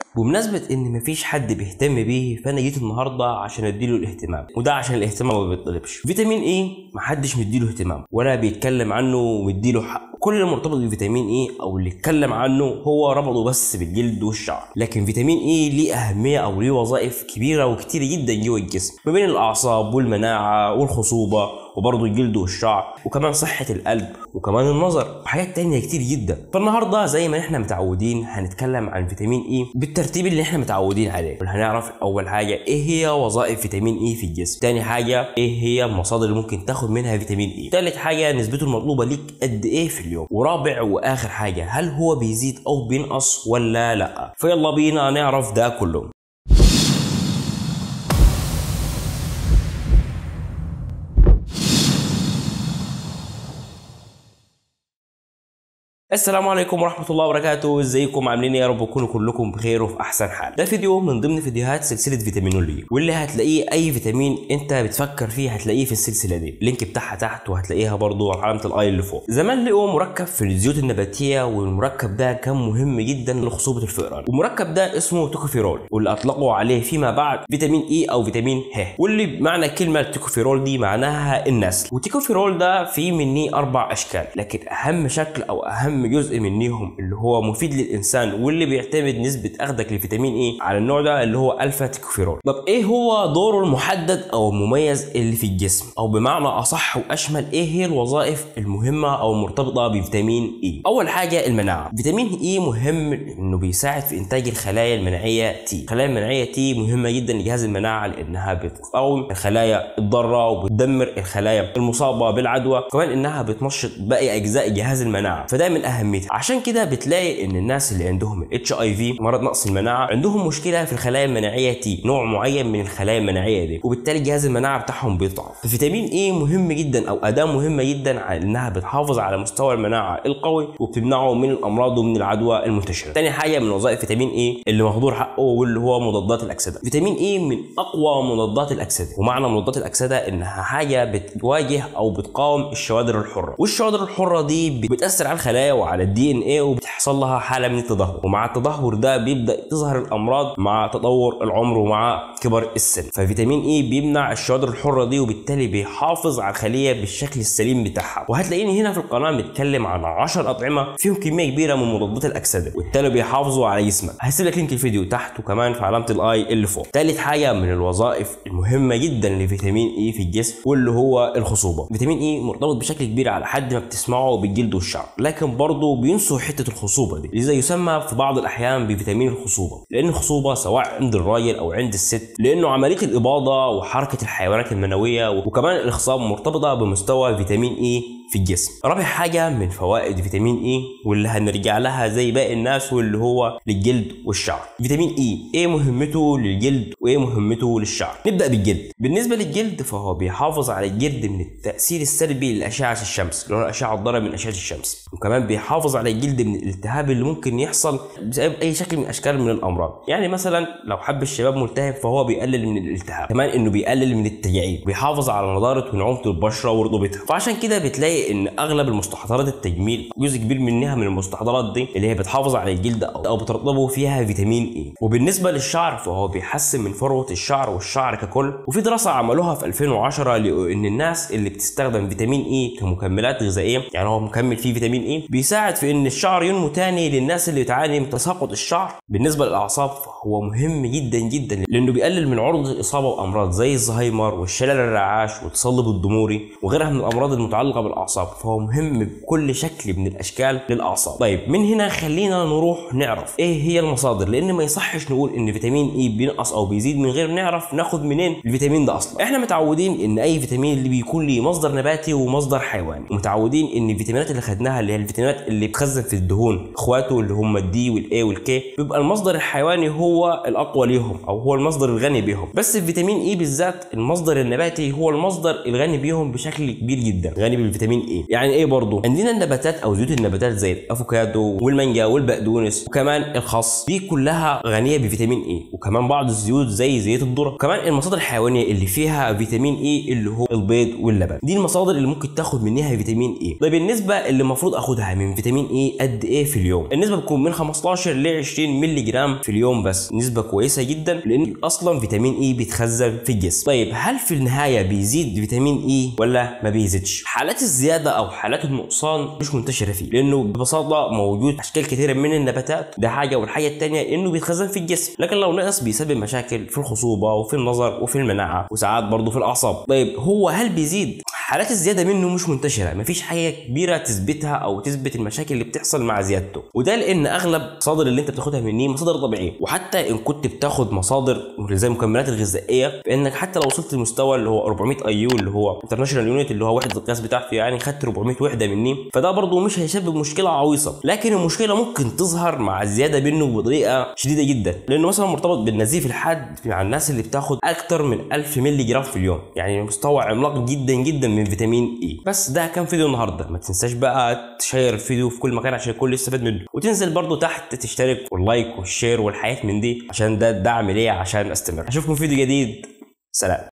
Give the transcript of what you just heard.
بمناسبه ان مفيش حد بيهتم بيه فانا جيت النهارده عشان اديله الاهتمام وده عشان الاهتمام ما بيطلبش فيتامين ايه محدش مديله اهتمام ولا بيتكلم عنه ومديله حق كل اللي مرتبط بفيتامين ايه او اللي اتكلم عنه هو ربطه بس بالجلد والشعر لكن فيتامين ايه ليه اهميه او ليه وظائف كبيره وكتيره جدا جوه الجسم ما بين الاعصاب والمناعه والخصوبه وبرضه الجلد والشعر وكمان صحة القلب وكمان النظر وحاجات تانية كتير جدا فالنهاردة زي ما احنا متعودين هنتكلم عن فيتامين اي بالترتيب اللي احنا متعودين عليه هنعرف اول حاجة ايه هي وظائف فيتامين اي في الجسم تاني حاجة ايه هي المصادر اللي ممكن تاخد منها فيتامين اي تالت حاجة نسبته المطلوبة ليك قد ايه في اليوم ورابع واخر حاجة هل هو بيزيد او بينقص ولا لا فيلا بينا نعرف ده كله السلام عليكم ورحمة الله وبركاته، ازيكم عاملين ايه يا رب تكونوا كلكم بخير وفي أحسن حال. ده فيديو من ضمن فيديوهات سلسلة فيتامينولوجي واللي هتلاقيه أي فيتامين أنت بتفكر فيه هتلاقيه في السلسلة دي، اللينك بتاعها تحت وهتلاقيها برضو على علامة الأي اللي فوق. زمان لقوا مركب في الزيوت النباتية والمركب ده كان مهم جدا لخصوبة الفئران، والمركب ده اسمه توكوفيرول واللي أطلقوا عليه فيما بعد فيتامين إي أو فيتامين ه، واللي بمعنى كلمة توكوفيرول دي معناها النسل، والتوكوفيرول ده فيه مني أربع أشكال، لكن أهم شكل أو أهم اهم جزء منهم اللي هو مفيد للانسان واللي بيعتمد نسبه اخذك لفيتامين اي على النوع ده اللي هو الفا تيكوفيرول طب ايه هو دوره المحدد او المميز اللي في الجسم او بمعنى اصح واشمل ايه هي الوظائف المهمه او المرتبطه بفيتامين اي اول حاجه المناعه فيتامين اي مهم انه بيساعد في انتاج الخلايا المناعيه تي الخلايا المناعيه تي مهمه جدا لجهاز المناعه لانها بتقاوم الخلايا الضاره وبتدمر الخلايا المصابه بالعدوى كمان انها بتنشط باقي اجزاء جهاز المناعه فده من اهميتها عشان كده بتلاقي ان الناس اللي عندهم الاتش اي في مرض نقص المناعه عندهم مشكله في الخلايا المناعيه تي نوع معين من الخلايا المناعيه دي وبالتالي جهاز المناعه بتاعهم بيضعف ففيتامين اي مهم جدا او اداه مهمه جدا على انها بتحافظ على مستوى المناعه القوي وبتمنعه من الامراض ومن العدوى المنتشره تاني حاجه من وظائف فيتامين اي اللي مهدور حقه واللي هو مضادات الاكسده فيتامين اي من اقوى مضادات الاكسده ومعنى مضادات الاكسده انها حاجه بتواجه او بتقاوم الشوادر الحره والشوادر الحره دي بتاثر على الخلايا وعلى الدي ان ايه وبتحصل لها حاله من التدهور ومع التدهور ده بيبدا تظهر الامراض مع تطور العمر ومع كبر السن ففيتامين اي بيمنع الشوادر الحره دي وبالتالي بيحافظ على الخليه بالشكل السليم بتاعها وهتلاقيني هنا في القناه بتكلم عن 10 اطعمه فيهم كميه كبيره من مضادات الاكسده وبالتالي بيحافظوا على جسمك هسيب لك لينك الفيديو تحت وكمان في علامه الاي اللي فوق ثالث حاجه من الوظائف المهمه جدا لفيتامين اي في الجسم واللي هو الخصوبه فيتامين اي مرتبط بشكل كبير على حد ما بتسمعه بالجلد والشعر لكن برضه بينسوا حته الخصوبه دي لذا يسمى في بعض الاحيان بفيتامين الخصوبه لان الخصوبه سواء عند الراجل او عند الست لانه عمليه الاباضه وحركه الحيوانات المنويه وكمان الاخصاب مرتبطه بمستوى فيتامين اي في الجسم رابع حاجة من فوائد فيتامين اي واللي هنرجع لها زي باقي الناس واللي هو للجلد والشعر فيتامين اي ايه مهمته للجلد وايه مهمته للشعر نبدأ بالجلد بالنسبة للجلد فهو بيحافظ على الجلد من التأثير السلبي لأشعة الشمس اللي هو الأشعة الضارة من أشعة الشمس وكمان بيحافظ على الجلد من الالتهاب اللي ممكن يحصل بسبب أي شكل من أشكال من الأمراض يعني مثلا لو حب الشباب ملتهب فهو بيقلل من الالتهاب كمان إنه بيقلل من التجاعيد بيحافظ على نضارة ونعومة البشرة ورطوبتها فعشان كده بتلاقي ان اغلب المستحضرات التجميل جزء كبير منها من المستحضرات دي اللي هي بتحافظ على الجلد او بترطبه فيها فيتامين اي وبالنسبه للشعر فهو بيحسن من فروه الشعر والشعر ككل وفي دراسه عملوها في 2010 لقوا ان الناس اللي بتستخدم فيتامين اي كمكملات غذائيه يعني هو مكمل فيه فيتامين اي بيساعد في ان الشعر ينمو تاني للناس اللي بتعاني من تساقط الشعر بالنسبه للاعصاب فهو مهم جدا جدا لانه بيقلل من عرضه الاصابه بامراض زي الزهايمر والشلل الرعاش والتصلب الضموري وغيرها من الامراض المتعلقه بالاعصاب فهو مهم بكل شكل من الاشكال للاعصاب طيب من هنا خلينا نروح نعرف ايه هي المصادر لان ما يصحش نقول ان فيتامين اي بينقص او بيزيد من غير نعرف ناخد منين الفيتامين ده اصلا احنا متعودين ان اي فيتامين اللي بيكون ليه مصدر نباتي ومصدر حيواني ومتعودين ان الفيتامينات اللي خدناها اللي هي الفيتامينات اللي بتخزن في الدهون اخواته اللي هم الدي والاي والكي بيبقى المصدر الحيواني هو الاقوى ليهم او هو المصدر الغني بيهم بس الفيتامين اي بالذات المصدر النباتي هو المصدر الغني بيهم بشكل كبير جدا غني بالفيتامين فيتامين اي يعني ايه برضه عندنا النباتات او زيوت النباتات زي الافوكادو والمانجا والبقدونس وكمان الخس دي كلها غنيه بفيتامين اي وكمان بعض الزيوت زي زيت الذره كمان المصادر الحيوانيه اللي فيها فيتامين اي اللي هو البيض واللبن دي المصادر اللي ممكن تاخد منها فيتامين اي طيب النسبه اللي المفروض اخدها من فيتامين اي قد ايه في اليوم النسبه بتكون من 15 ل 20 مللي جرام في اليوم بس نسبه كويسه جدا لان اصلا فيتامين اي بيتخزن في الجسم طيب هل في النهايه بيزيد فيتامين اي ولا ما بيزيدش حالات الزياده او حالات النقصان مش منتشره فيه لانه ببساطه موجود اشكال كثيره من النباتات ده حاجه والحاجه الثانيه انه بيتخزن في الجسم لكن لو نقص بيسبب مشاكل في الخصوبه وفي النظر وفي المناعه وساعات برضه في الاعصاب طيب هو هل بيزيد حالات الزياده منه مش منتشره مفيش حاجه كبيره تثبتها او تثبت المشاكل اللي بتحصل مع زيادته وده لان اغلب المصادر اللي انت بتاخدها مني مصادر طبيعيه وحتى ان كنت بتاخد مصادر زي المكملات الغذائيه فانك حتى لو وصلت لمستوى اللي هو 400 اي يو اللي هو انترناشونال يونت اللي هو وحده القياس بتاعتي يعني خدت 400 وحده مني فده برضه مش هيسبب مشكله عويصه لكن المشكله ممكن تظهر مع الزياده منه بطريقه شديده جدا لانه مثلا مرتبط بالنزيف الحاد مع الناس اللي بتاخد اكتر من 1000 مللي جرام في اليوم يعني مستوى عملاق جدا جدا من فيتامين اي بس ده كان فيديو النهارده ما تنساش بقى تشير الفيديو في كل مكان عشان الكل يستفاد منه وتنزل برضو تحت تشترك واللايك والشير والحاجات من دي عشان ده الدعم ليا عشان استمر اشوفكم في فيديو جديد سلام